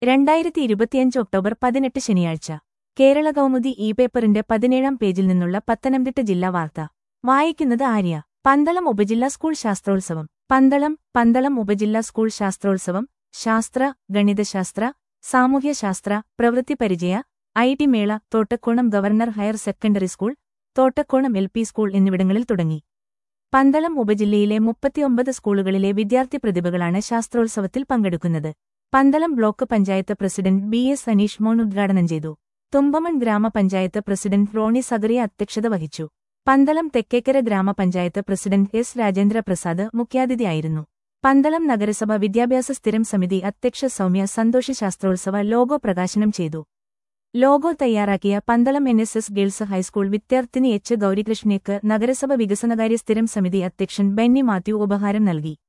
രണ്ടായിരത്തി ഇരുപത്തിയഞ്ച് ഒക്ടോബർ പതിനെട്ട് ശനിയാഴ്ച കേരള കൗമുദി ഇ പേപ്പറിന്റെ പതിനേഴാം പേജിൽ നിന്നുള്ള പത്തനംതിട്ട ജില്ലാ വാർത്ത വായിക്കുന്നത് ആര്യ പന്തളം ഉപജില്ലാ സ്കൂൾ ശാസ്ത്രോത്സവം പന്തളം പന്തളം ഉപജില്ലാ സ്കൂൾ ശാസ്ത്രോത്സവം ശാസ്ത്ര ഗണിതശാസ്ത്ര സാമൂഹ്യശാസ്ത്ര പ്രവൃത്തി പരിചയ ഐ ടി മേള Thottakkonam government higher secondary school Thottakkonam L P school എന്നിവിടങ്ങളിൽ തുടങ്ങി പന്തളം ഉപജില്ലയിലെ മുപ്പത്തിയൊമ്പത് സ്കൂളുകളിലെ വിദ്യാർത്ഥി പ്രതിഭകളാണ് ശാസ്ത്രോത്സവത്തിൽ പങ്കെടുക്കുന്നത് Pandalam block panchayat president B S Aneesh Mon ഉദ്ഘാടനം ചെയ്തു തുമ്പമൺ ഗ്രാമപഞ്ചായത്ത് പ്രസിഡന്റ് റോണി സഗറിയ അധ്യക്ഷത വഹിച്ചു പന്തളം തെക്കേക്കര ഗ്രാമപഞ്ചായത്ത് പ്രസിഡന്റ് എസ് രാജേന്ദ്ര പ്രസാദ് മുഖ്യാതിഥിയായിരുന്നു പന്തളം നഗരസഭ വിദ്യാഭ്യാസ സ്ഥിരം സമിതി അധ്യക്ഷ സൗമ്യ സന്തോഷ ശാസ്ത്രോത്സവ ലോഗോ പ്രകാശനം ചെയ്തു ലോഗോ തയ്യാറാക്കിയ Pandalam N S S girls high school വിദ്യാർത്ഥിനി എച്ച് ഗൌരികൃഷ്ണയ്ക്ക് നഗരസഭ വികസനകാര്യ സ്ഥിരം സമിതി അധ്യക്ഷൻ ബെന്നി മാത്യു ഉപഹാരം നൽകി